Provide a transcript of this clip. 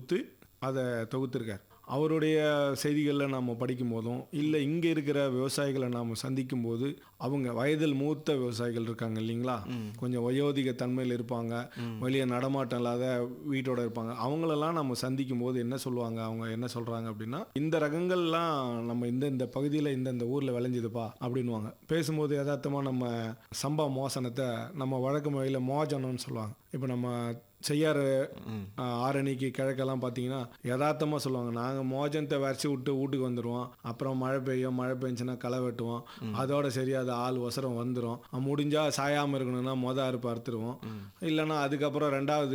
கொடுத்து அதை தொகுத்திருக்கார் அவருடைய செய்திகளில் நாம் படிக்கும் போதும் இல்லை இங்கே இருக்கிற விவசாயிகளை நாம் சந்திக்கும் போது அவங்க வயதில் மூத்த விவசாயிகள் இருக்காங்க இல்லைங்களா கொஞ்சம் வயோதிக தன்மையில் இருப்பாங்க வெளியே நடமாட்டம் இல்லாத வீட்டோட இருப்பாங்க அவங்களெல்லாம் நம்ம சந்திக்கும் போது என்ன சொல்லுவாங்க அவங்க என்ன சொல்கிறாங்க அப்படின்னா இந்த ரகங்கள்லாம் நம்ம இந்த இந்த பகுதியில் இந்த இந்த ஊரில் விளைஞ்சுதுப்பா அப்படின்வாங்க பேசும்போது யதார்த்தமாக நம்ம சம்பா மோசனத்தை நம்ம வழக்கு முறையில் மோஜனம்னு சொல்லுவாங்க இப்போ நம்ம செய்யாறு ஆஹ், ஆரணிக்கு கிழக்கெல்லாம் பார்த்தீங்கன்னா யதார்த்தமாக சொல்லுவாங்க நாங்கள் மோஜனத்தை வரைச்சி விட்டு வீட்டுக்கு வந்துடுவோம் அப்புறம் மழை பெய்யும் மழை பெஞ்சுன்னா களை வெட்டுவோம் அதோட சரி அது ஆள் ஒசரம் வந்துடும் முடிஞ்சால் சாயாமல் இருக்கணும்னா மொதல் அறுப்பு அறுத்துருவோம் இல்லைன்னா அதுக்கப்புறம் ரெண்டாவது